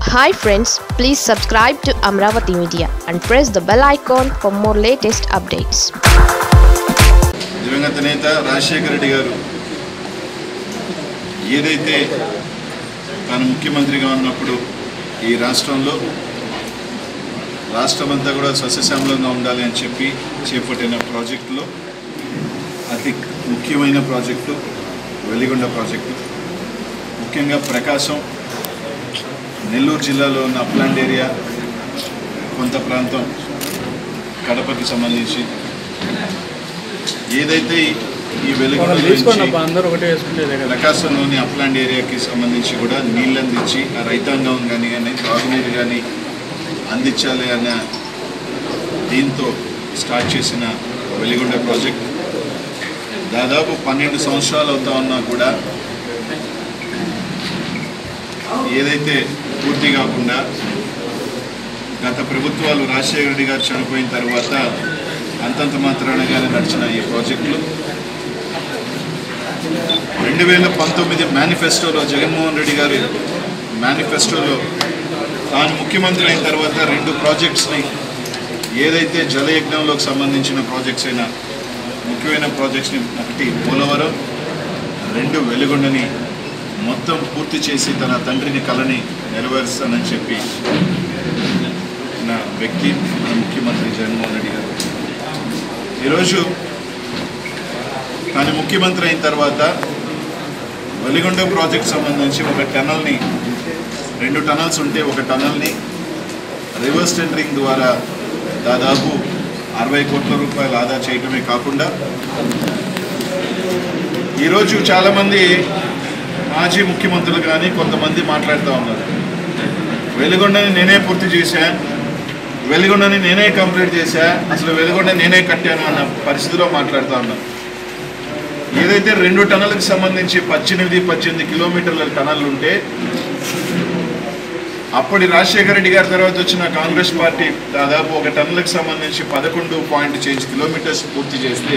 hi friends please subscribe to Amaravati media and press the bell icon for more latest updates దివంగత నేత రాజశేఖర రెడ్డి గారు ఏదైతే తాను ముఖ్యమంత్రిగా ఉన్నప్పుడు ఈ రాష్ట్రంలో రాష్ట్రమంతా కూడా సస్యశ్యామలంగా ఉండాలి అని చెప్పి చేపట్టిన ప్రాజెక్టులో అతి ముఖ్యమైన ప్రాజెక్టు వెలిగొండ ప్రాజెక్టు ముఖ్యంగా ప్రకాశం నెల్లూరు జిల్లాలో ఉన్న అప్లాండ్ ఏరియా కొంత ప్రాంతం కడపకి సంబంధించి ఏదైతే ఈ- ఈ వెలుగులో తీసుకోండి నుంచి అబ్బా అందరూ ఒకటే వేసుకుంటేదే కదా ప్రకాశంలోని అప్లాండ్ ఏరియాకి సంబంధించి కూడా నీళ్ళు అందించి ఆ రైతాంగం కానీ కానీ తాగునీరు కానీ అందించాలి అన్న దీంతో స్టార్ట్ చేసిన వెలిగొండ ప్రాజెక్ట్ దాదాపు పన్నెండు సంవత్సరాలు అవుతా ఉన్నా కూడా ఏదైతే పూర్తి కాకుండా గత ప్రభుత్వాలు రాజశేఖర రెడ్డి గారు చనిపోయిన తర్వాత అంతంత మాత్రానగానే నడిచిన ఈ ప్రాజెక్టులు రెండు వేల పంతొమ్మిది మేనిఫెస్టోలో జగన్మోహన్ రెడ్డి గారి మేనిఫెస్టోలో తాను ముఖ్యమంత్రి అయిన తర్వాత రెండు ప్రాజెక్ట్స్ని ఏదైతే జలయజ్ఞంలోకి సంబంధించిన ప్రాజెక్ట్స్ అయినా ముఖ్యమైన ప్రాజెక్ట్స్ని ఒకటి పోలవరం రెండు వెలుగొండని మొత్తం పూర్తి చేసి తన తండ్రిని కలని నెరవేరుస్తానని చెప్పి నా వ్యక్తి మన ముఖ్యమంత్రి జగన్మోహన్ రెడ్డి గారు ఈరోజు తాను ముఖ్యమంత్రి అయిన తర్వాత వెలిగొండ ప్రాజెక్ట్ సంబంధించి ఒక టనల్ని రెండు టనల్స్ ఉంటే ఒక టనల్ని రివర్స్ టెండరింగ్ ద్వారా దాదాపు అరవై కోట్ల రూపాయలు ఆదా చేయటమే కాకుండా ఈరోజు చాలామంది మాజీ ముఖ్యమంత్రులు కానీ కొంతమంది మాట్లాడుతూ ఉన్నారు వెలుగొండని నేనే పూర్తి చేశా వెలుగొండని నేనే కంప్లీట్ చేశా అసలు వెలుగొండ నేనే కట్టాను అన్న పరిస్థితిలో మాట్లాడుతూ ఉన్నారు ఏదైతే రెండు టన్నులకు సంబంధించి పద్దెనిమిది పద్దెనిమిది కిలోమీటర్ల టనల్ ఉంటే అప్పటి రాజశేఖర రెడ్డి గారి తర్వాత వచ్చిన కాంగ్రెస్ పార్టీ దాదాపు ఒక టన్నులకు సంబంధించి పదకొండు పాయింట్ చేంజ్ కిలోమీటర్స్ పూర్తి చేస్తే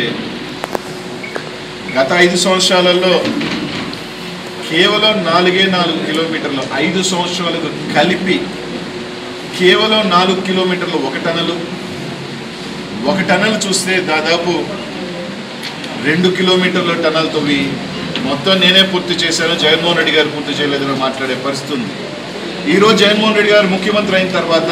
గత ఐదు సంవత్సరాలలో కేవలం నాలుగే నాలుగు కిలోమీటర్లు ఐదు సంవత్సరాలకు కలిపి కేవలం నాలుగు కిలోమీటర్లు ఒక టనలు ఒక టనల్ చూస్తే దాదాపు రెండు కిలోమీటర్ల టనల్ తవ్వి మొత్తం నేనే పూర్తి చేశాను జగన్మోహన్ రెడ్డి గారు పూర్తి చేయలేదని మాట్లాడే పరిస్థితి ఉంది ఈరోజు జగన్మోహన్ రెడ్డి గారు ముఖ్యమంత్రి అయిన తర్వాత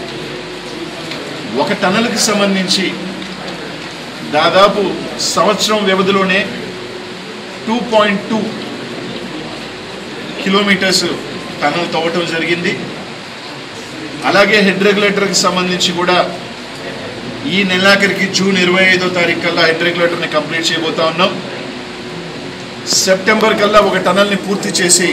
ఒక టనల్కి సంబంధించి దాదాపు సంవత్సరం వ్యవధిలోనే two point two kilometres tunnel తవ్వటం జరిగింది అలాగే హెడ్ రెగ్యులేటర్కి సంబంధించి కూడా ఈ నెలాఖరికి జూన్ ఇరవై ఐదో తారీఖు కల్లా హెడ్ రెగ్యులేటర్ని కంప్లీట్ చేయబోతా ఉన్నాం సెప్టెంబర్ కల్లా ఒక టనల్ని పూర్తి చేసి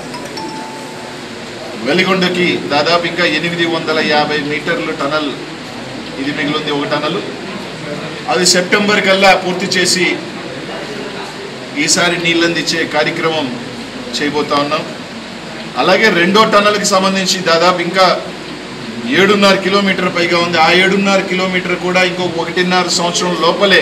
వెలిగొండకి దాదాపు ఇంకా ఎనిమిది వందల యాభై మీటర్లు టనల్ ఇది మిగిలింది ఒక టనల్ అది సెప్టెంబర్ కల్లా పూర్తి చేసి ఈసారి నీళ్ళందించే కార్యక్రమం చేయబోతా ఉన్నాం అలాగే రెండో టన్నల్కి సంబంధించి దాదాపు ఇంకా ఏడున్నర కిలోమీటర్ పైగా ఉంది ఆ ఏడున్నర కిలోమీటర్ కూడా ఇంకో ఒకటిన్నర సంవత్సరం లోపలే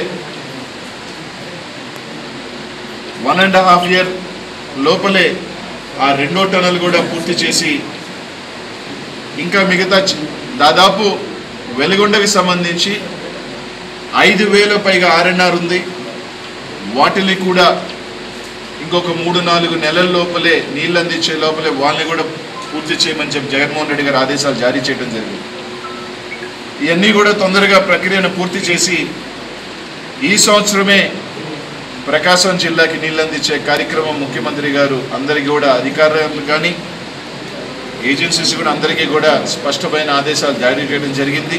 వన్ అండ్ హాఫ్ ఇయర్ లోపలే ఆ రెండో టనల్ కూడా పూర్తి చేసి ఇంకా మిగతా చ- దాదాపు వెలుగొండకి సంబంధించి ఐదు వేల పైగా ఆర్ఎన్ఆర్ ఉంది వాటిని కూడా ఇంకొక మూడు నాలుగు నెలల లోపలే నీళ్ళు అందించే లోపలే వాళ్ళని కూడా పూర్తి చేయమని చెప్పి జగన్మోహన్ రెడ్డి గారు ఆదేశాలు జారీ చేయడం జరిగింది ఇవన్నీ కూడా తొందరగా ప్రక్రియను పూర్తి చేసి ఈ సంవత్సరమే ప్రకాశం జిల్లాకి నీళ్ళు అందించే కార్యక్రమం ముఖ్యమంత్రి గారు అందరికీ కూడా అధికారులు కానీ ఏజెన్సీస్ కూడా అందరికీ కూడా స్పష్టమైన ఆదేశాలు జారీ చేయడం జరిగింది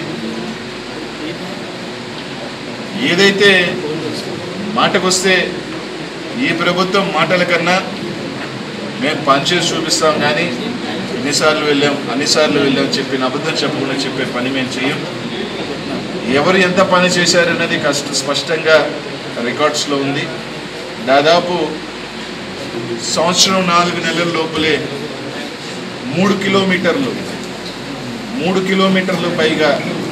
ఏదైతే మాటకొస్తే ఈ ప్రభుత్వం మాటల కన్నా మేము పనిచేసి చూపిస్తాం కానీ ఎన్నిసార్లు వెళ్ళాం అన్నిసార్లు వెళ్ళాం చెప్పిన అబద్ధం చెప్పకుండా చెప్పే పని మేము చేయం ఎవరు ఎంత పని చేశారన్నది కష్ట స్పష్టంగా రికార్డ్స్లో ఉంది దాదాపు సంవత్సరం నాలుగు నెలల లోపలే మూడు కిలోమీటర్లు మూడు కిలోమీటర్లు పైగా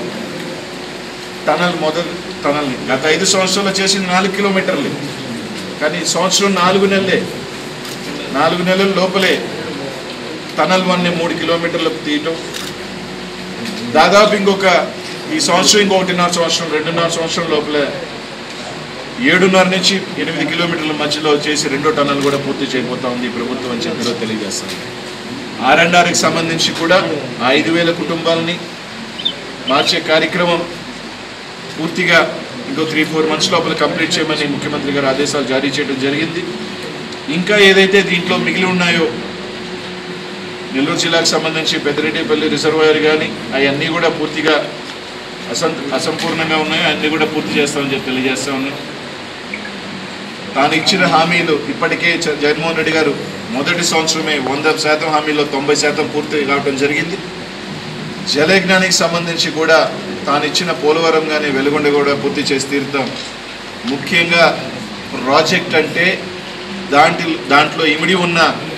టనల్ మొదలు టనల్ని గత ఐదు సంవత్సరాలు చేసింది నాలుగు కిలోమీటర్లు కానీ సంవత్సరం నాలుగు నెలలే నాలుగు నెలల లోపలే టనల్ వన్ని మూడు కిలోమీటర్లకు తీయటం దాదాపు ఇంకొక ఈ సంవత్సరం ఇంకొకటిన్నర సంవత్సరం రెండున్నర సంవత్సరం లోపల ఏడున్నర నుంచి ఎనిమిది కిలోమీటర్ల మధ్యలో చేసి రెండో టన్నల్ కూడా పూర్తి చేయబోతా ఉంది ఈ ప్రభుత్వం అని చెప్పి తెలియజేస్తాను ఆర్ అండ్ ఆర్కి సంబంధించి కూడా ఆ ఐదు వేల కుటుంబాలని మార్చే కార్యక్రమం పూర్తిగా ఇంకో త్రీ ఫోర్ మంత్స్ లోపల కంప్లీట్ చేయమని ముఖ్యమంత్రి గారు ఆదేశాలు జారీ చేయడం జరిగింది ఇంకా ఏదైతే దీంట్లో మిగిలి ఉన్నాయో నెల్లూరు జిల్లాకు సంబంధించి పెద్దిరెడ్డిపల్లి రిజర్వాయర్ కానీ అవన్నీ కూడా పూర్తిగా అసం అసంపూర్ణంగా ఉన్నాయో అన్నీ కూడా పూర్తి చేస్తామని చెప్పి తెలియజేస్తా ఉన్నాం తాను ఇచ్చిన హామీలు ఇప్పటికే చ- జగన్మోహన్ రెడ్డి గారు మొదటి సంవత్సరమే వంద శాతం హామీలో తొంభై శాతం పూర్తి కావడం జరిగింది జలయజ్ఞానికి సంబంధించి కూడా తాను ఇచ్చిన పోలవరం కానీ వెలుగొండ కూడా పూర్తి చేసి తీరుతాం ముఖ్యంగా ప్రాజెక్ట్ అంటే దాంట్లో దాంట్లో ఇమిడి ఉన్న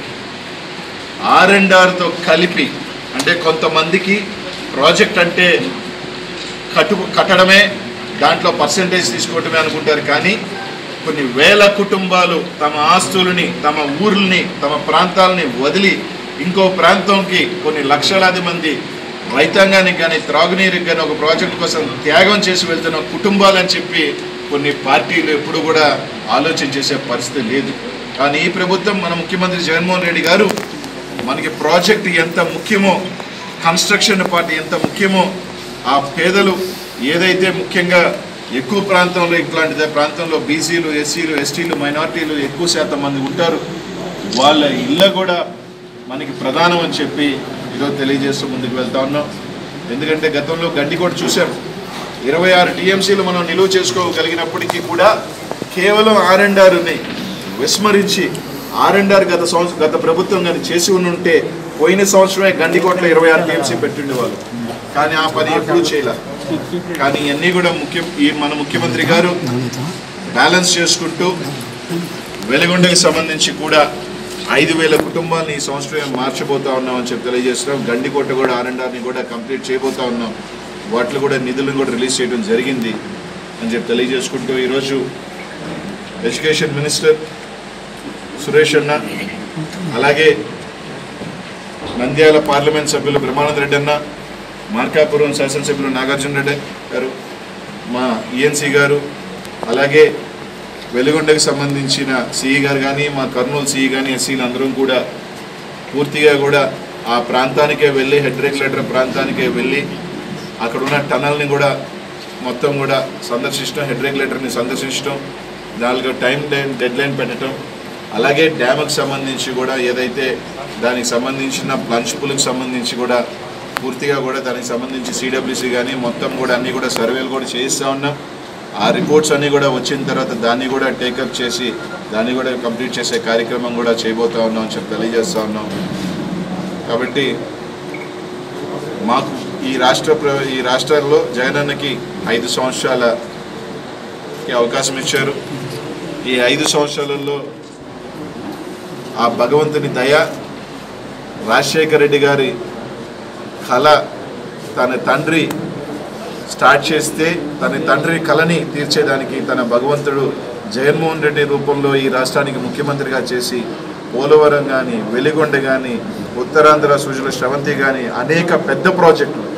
ఆర్ అండ్ ఆర్తో కలిపి అంటే కొంతమందికి ప్రాజెక్ట్ అంటే కట్టు కట్టడమే దాంట్లో పర్సంటేజ్ తీసుకోవటమే అనుకుంటారు కానీ కొన్ని వేల కుటుంబాలు తమ ఆస్తులని తమ ఊర్లని తమ ప్రాంతాలని వదిలి ఇంకో ప్రాంతంకి కొన్ని లక్షలాది మంది రైతాంగానికి కానీ త్రాగునీరుకి కానీ ఒక ప్రాజెక్ట్ కోసం త్యాగం చేసి వెళ్తున్న కుటుంబాలని చెప్పి కొన్ని పార్టీలు ఎప్పుడు కూడా ఆలోచన చేసే పరిస్థితి లేదు కానీ ఈ ప్రభుత్వం మన ముఖ్యమంత్రి జగన్మోహన్ రెడ్డి గారు మనకి ప్రాజెక్ట్ ఎంత ముఖ్యమో కన్స్ట్రక్షన్ పార్టీ ఎంత ముఖ్యమో ఆ పేదలు ఏదైతే ముఖ్యంగా ఎక్కువ ప్రాంతంలో ఇట్లాంటి ప్రాంతంలో బీసీలు ఎస్సీలు ఎస్టీలు మైనార్టీలు ఎక్కువ శాతం మంది ఉంటారు వాళ్ళ ఇళ్ళ కూడా మనకి ప్రధానం అని చెప్పి ఈరోజు తెలియజేస్తూ ముందుకు వెళ్తా ఉన్నాం ఎందుకంటే గతంలో గడ్డి కూడా చూసాం ఇరవై ఆరు టీఎంసీలు మనం నిలువ చేసుకోగలిగినప్పటికీ కూడా కేవలం ఆర్ అండ్ ఆర్ని విస్మరించి ఆర్ అండ్ ఆర్ గత సంవత్సరం గత ప్రభుత్వం కానీ చేసి ఉంటే పోయిన సంవత్సరమే గండికోటలో ఇరవై ఆరు టీఎంసీ పెట్టిండే వాళ్ళు కానీ ఆ పని ఎప్పుడూ చేయలే కానీ ఇవన్నీ కూడా ముఖ్య ఈ మన ముఖ్యమంత్రి గారు బ్యాలెన్స్ చేసుకుంటూ వెలుగొండకి సంబంధించి కూడా ఐదు వేల కుటుంబాలని ఈ సంవత్సరం మార్చబోతా ఉన్నాం అని చెప్పి తెలియజేస్తున్నాం గండికోట కూడా ఆర్ అండ్ ఆర్ని కూడా కంప్లీట్ చేయబోతా ఉన్నాం వాటిలో కూడా నిధులను కూడా రిలీజ్ చేయడం జరిగింది అని చెప్పి తెలియజేసుకుంటూ ఈరోజు ఎడ్యుకేషన్ మినిస్టర్ సురేష్ అన్న అలాగే నంద్యాల పార్లమెంట్ సభ్యులు బ్రహ్మానంద రెడ్డి అన్న మార్కాపురం శాసనసభ్యులు నాగార్జున రెడ్డి గారు మా ఈఎన్సీ గారు అలాగే వెలుగొండకి సంబంధించిన సిఈ గారు కానీ మా కర్నూలు సిఈ కానీ ఎస్సీలు అందరం కూడా పూర్తిగా కూడా ఆ ప్రాంతానికే వెళ్ళి హెడ్ రెగ్యులేటర్ ప్రాంతానికే వెళ్ళి అక్కడ ఉన్న టనల్ని కూడా మొత్తం కూడా సందర్శించడం హెడ్ రెగ్యులేటర్ని సందర్శించడం దానికి టైం లైన్ డెడ్ లైన్ పెట్టడం అలాగే డ్యామ్కి సంబంధించి కూడా ఏదైతే దానికి సంబంధించిన ప్లంచ్ పుల్కి సంబంధించి కూడా పూర్తిగా కూడా దానికి సంబంధించి సిడబ్ల్యూసీ కానీ మొత్తం కూడా అన్నీ కూడా సర్వేలు కూడా చేయిస్తూ ఉన్నాం ఆ రిపోర్ట్స్ అన్నీ కూడా వచ్చిన తర్వాత దాన్ని కూడా టేకప్ చేసి దాన్ని కూడా కంప్లీట్ చేసే కార్యక్రమం కూడా చేయబోతా ఉన్నాం అని చెప్పి తెలియజేస్తూ ఉన్నాం కాబట్టి మాకు ఈ రాష్ట్ర ప్ర- ఈ రాష్ట్రాల్లో జగనన్నకి ఐదు సంవత్సరాలకి అవకాశం ఇచ్చారు ఈ ఐదు సంవత్సరాలలో ఆ భగవంతుని దయ రాజశేఖర రెడ్డి గారి కళ తన తండ్రి స్టార్ట్ చేస్తే తన తండ్రి కళని తీర్చేదానికి తన భగవంతుడు జగన్మోహన్ రెడ్డి రూపంలో ఈ రాష్ట్రానికి ముఖ్యమంత్రిగా చేసి పోలవరం కానీ వెలిగొండ కానీ ఉత్తరాంధ్ర సూచన శ్రవంతి కానీ అనేక పెద్ద ప్రాజెక్టులు